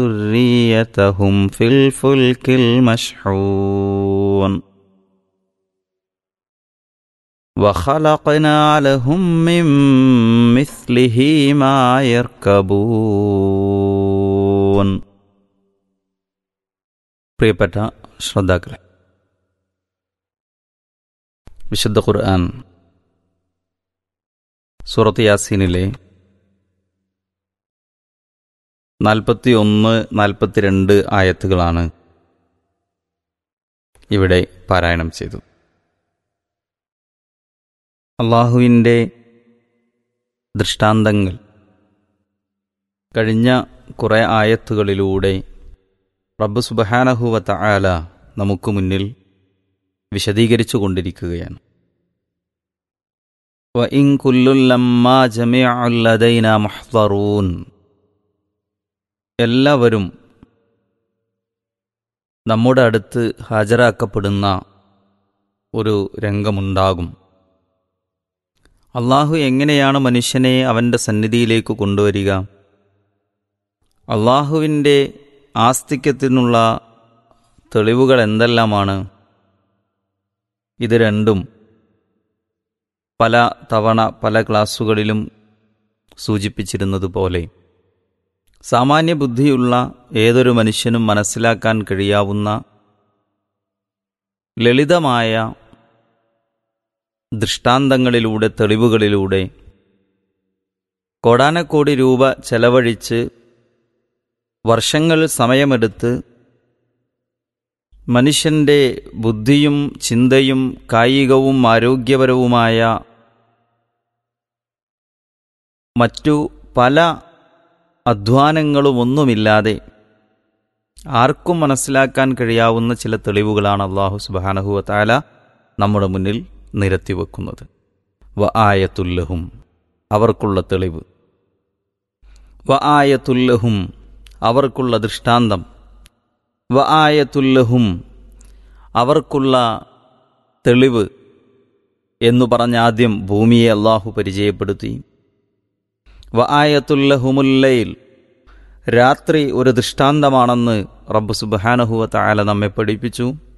ذريتهم في الفلك المشحون وخلقنا لهم من مثله ما يركبون പ്രിയപ്പെട്ട ശ്രോതാക്കളെ വിശുദ്ധ ഖുർആൻ സൂറത്ത് യാസീനിലെ നാൽപ്പത്തി ഒന്ന് നാൽപ്പത്തിരണ്ട് ആയത്തുകളാണ് ഇവിടെ പാരായണം ചെയ്തത് അള്ളാഹുവിൻ്റെ ദൃഷ്ടാന്തങ്ങൾ കഴിഞ്ഞ കുറേ ആയത്തുകളിലൂടെ റബ്ബ് സുബഹാനഹുവ തആല നമുക്ക് മുന്നിൽ വിശദീകരിച്ചു കൊണ്ടിരിക്കുകയാണ് وإن كل لما جميع لدينا محضرون എല്ലാവരും നമ്മുടെ അടുത്ത് ഹാജരാക്കപ്പെടുന്ന ഒരു രംഗമുണ്ടാകും അള്ളാഹു എങ്ങനെയാണ് മനുഷ്യനെ അവൻ്റെ സന്നിധിയിലേക്ക് കൊണ്ടുവരിക അള്ളാഹുവിൻ്റെ ആസ്തിക്യത്തിനുള്ള തെളിവുകൾ എന്തെല്ലാമാണ് ഇത് രണ്ടും പല തവണ പല ക്ലാസ്സുകളിലും സൂചിപ്പിച്ചിരുന്നത് പോലെ സാമാന്യ ബുദ്ധിയുള്ള ഏതൊരു മനുഷ്യനും മനസ്സിലാക്കാൻ കഴിയാവുന്ന ലളിതമായ ദൃഷ്ടാന്തങ്ങളിലൂടെ തെളിവുകളിലൂടെ കോടാനക്കോടി രൂപ ചെലവഴിച്ച് വർഷങ്ങൾ സമയമെടുത്ത് മനുഷ്യൻ്റെ ബുദ്ധിയും ചിന്തയും കായികവും ആരോഗ്യപരവുമായ മറ്റു പല അധ്വാനങ്ങളുമൊന്നുമില്ലാതെ ആർക്കും മനസ്സിലാക്കാൻ കഴിയാവുന്ന ചില തെളിവുകളാണ് അള്ളാഹു സുബാനഹുവ താല നമ്മുടെ മുന്നിൽ നിരത്തിവെക്കുന്നത് വ ആയത്തുല്ലഹും അവർക്കുള്ള തെളിവ് വ ആയത്തുല്ലഹും അവർക്കുള്ള ദൃഷ്ടാന്തം വ ആയത്തുല്ലഹും അവർക്കുള്ള തെളിവ് എന്നു പറഞ്ഞ ആദ്യം ഭൂമിയെ അള്ളാഹു പരിചയപ്പെടുത്തി വ ആയത്തുല്ലഹുമുല്ലയിൽ രാത്രി ഒരു ദൃഷ്ടാന്തമാണെന്ന് റബ്ബ് സുബാനഹുവ താല നമ്മെ പഠിപ്പിച്ചു